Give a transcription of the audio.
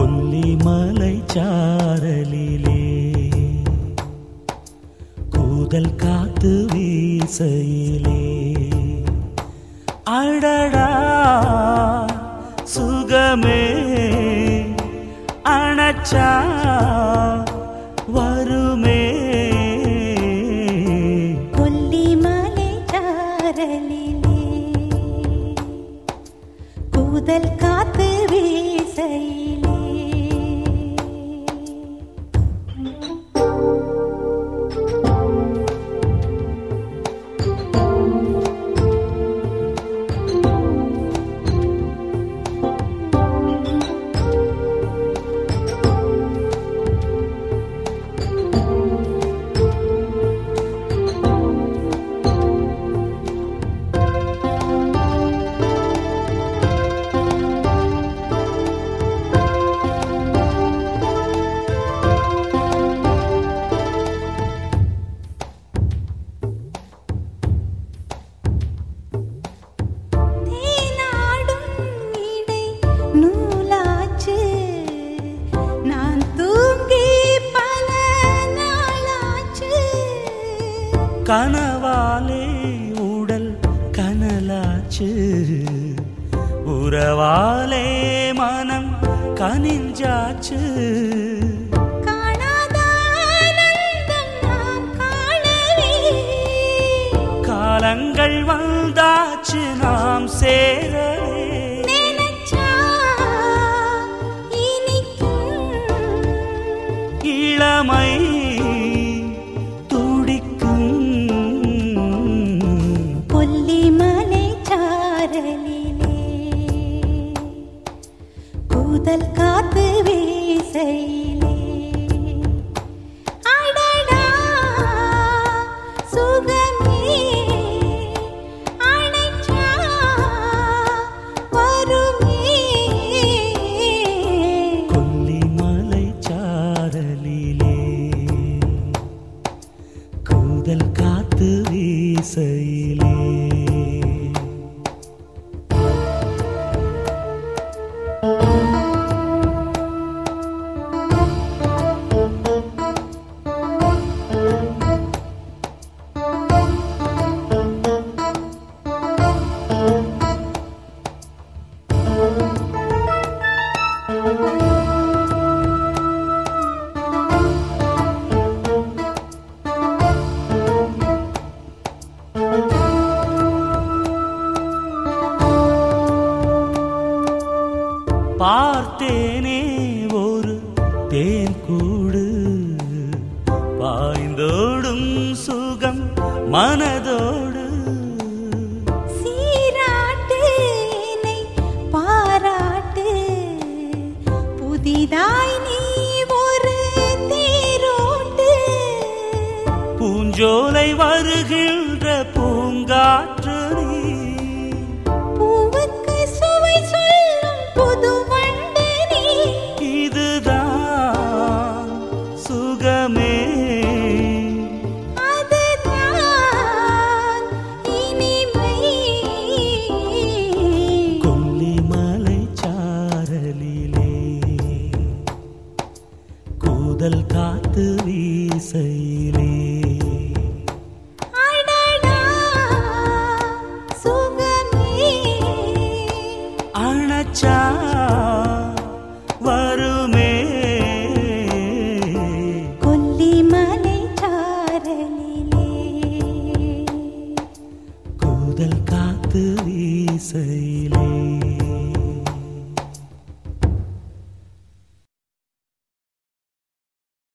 கொல்லிமலை சாரலிலே கூதல் காத்து வீசையிலே அடடா சுகமே அணச்சா வருமே கொல்லிமலை சாரலிலே கூதல் காத்து வீசையிலே தேனாடும் இடை நூலாச்சு நான் தூங்கி பல நாளாச்சு கனவாலே உடல் கனலாச்சு உறவாலே மனம் கனிஞ்சாச்சு காணாத ஆனந்தம் நாம் காணவே காலங்கள் வந்தாச்சு நாம் சேரவே நினைச்சா இனிக்கும் இளமை துடிக்கும் கொல்லிமலை சாரலிலே கூதல் காத்து வீசையிலே அடடா சுகமே அணைச்சா வருமே கொல்லிமலை சாரலிலே கூதல் காத்து வீசையிலே பார்த்தேனே ஒரு தேன் கூடு பாய்ந்தோடும் சுகம் மனதோடு சீராட்டு என்னை பாராட்டு புதிதாய் நீ ஒரு தேரோட்டு பூஞ்சோலை வரு